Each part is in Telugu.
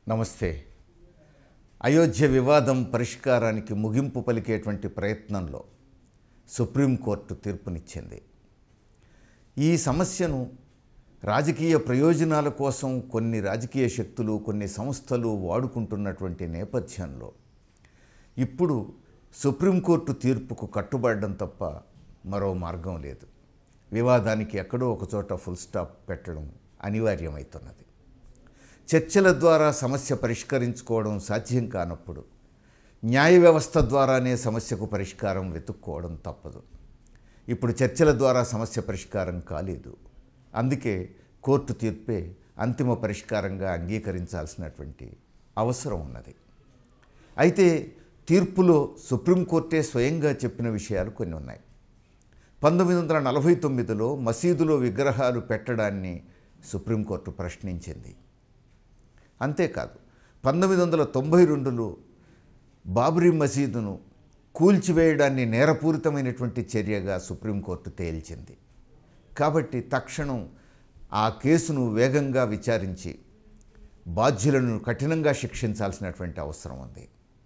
నమస్తే అయోధ్య వివాదం పరిష్కారానికి ముగింపు పలికేటువంటి ప్రయత్నంలో సుప్రీంకోర్టు తీర్పునిచ్చింది ఈ సమస్యను రాజకీయ ప్రయోజనాల కోసం కొన్ని రాజకీయ శక్తులు కొన్ని సంస్థలు వాడుకుంటున్నటువంటి నేపథ్యంలో ఇప్పుడు సుప్రీంకోర్టు తీర్పుకు కట్టుబడడం తప్ప మరో మార్గం లేదు వివాదానికి ఎక్కడో ఒకచోట ఫుల్ స్టాప్ పెట్టడం అనివార్యమవుతున్నది చర్చల ద్వారా సమస్య పరిష్కరించుకోవడం సాధ్యం కానప్పుడు న్యాయ వ్యవస్థ ద్వారానే సమస్యకు పరిష్కారం వెతుక్కోవడం తప్పదు ఇప్పుడు చర్చల ద్వారా సమస్య పరిష్కారం కాలేదు అందుకే కోర్టు తీర్పే అంతిమ పరిష్కారంగా అంగీకరించాల్సినటువంటి అవసరం ఉన్నది అయితే తీర్పులో సుప్రీంకోర్టే స్వయంగా చెప్పిన విషయాలు కొన్ని ఉన్నాయి పంతొమ్మిది వందల నలభై తొమ్మిదిలో మసీదులో విగ్రహాలు పెట్టడాన్ని సుప్రీంకోర్టు ప్రశ్నించింది అంతేకాదు పంతొమ్మిది వందల తొంభై రెండులో బాబ్రీ మసీదును కూల్చివేయడాన్ని నేరపూరితమైనటువంటి చర్యగా సుప్రీంకోర్టు తేల్చింది కాబట్టి తక్షణం ఆ కేసును వేగంగా విచారించి బాధ్యులను కఠినంగా శిక్షించాల్సినటువంటి అవసరం ఉంది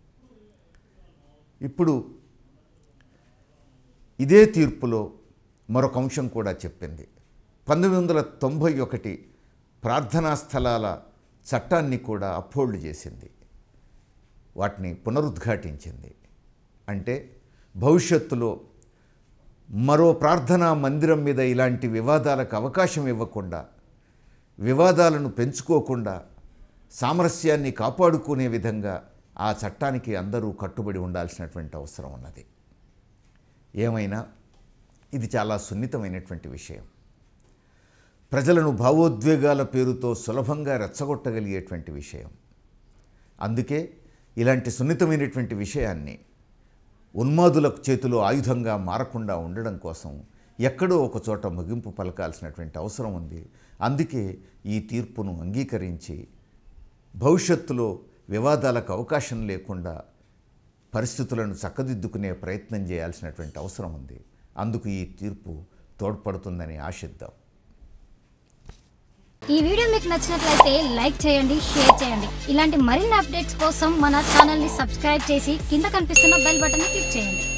ఇప్పుడు ఇదే తీర్పులో మరొక అంశం కూడా చెప్పింది పంతొమ్మిది వందల తొంభై ఒకటి ప్రార్థనా స్థలాల చట్టాన్ని కూడా అప్హోల్డ్ చేసింది వాటిని పునరుద్ఘాటించింది అంటే భవిష్యత్తులో మరో ప్రార్థనా మందిరం మీద ఇలాంటి వివాదాలకు అవకాశం ఇవ్వకుండా వివాదాలను పెంచుకోకుండా సామరస్యాన్ని కాపాడుకునే విధంగా ఆ చట్టానికి అందరూ కట్టుబడి ఉండాల్సినటువంటి అవసరం ఉన్నది ఏమైనా ఇది చాలా సున్నితమైనటువంటి విషయం ప్రజలను భావోద్వేగాల పేరుతో సులభంగా రెచ్చగొట్టగలిగేటువంటి విషయం అందుకే ఇలాంటి సున్నితమైనటువంటి విషయాన్ని ఉన్మాదుల చేతిలో ఆయుధంగా మారకుండా ఉండడం కోసం ఎక్కడో ఒక చోట ముగింపు పలకాల్సినటువంటి అవసరం ఉంది అందుకే ఈ తీర్పును అంగీకరించి భవిష్యత్తులో వివాదాలకు అవకాశం లేకుండా పరిస్థితులను చక్కదిద్దుకునే ప్రయత్నం చేయాల్సినటువంటి అవసరం ఉంది అందుకు ఈ తీర్పు తోడ్పడుతుందని ఆశిద్దాం ఈ వీడియో మీకు నచ్చినట్లయితే లైక్ చేయండి షేర్ చేయండి ఇలాంటి మరిన్ని అప్డేట్స్ కోసం మన ఛానల్ ని సబ్స్క్రైబ్ చేసి కింద కనిపిస్తున్న బెల్ బటన్ ని క్లిక్ చేయండి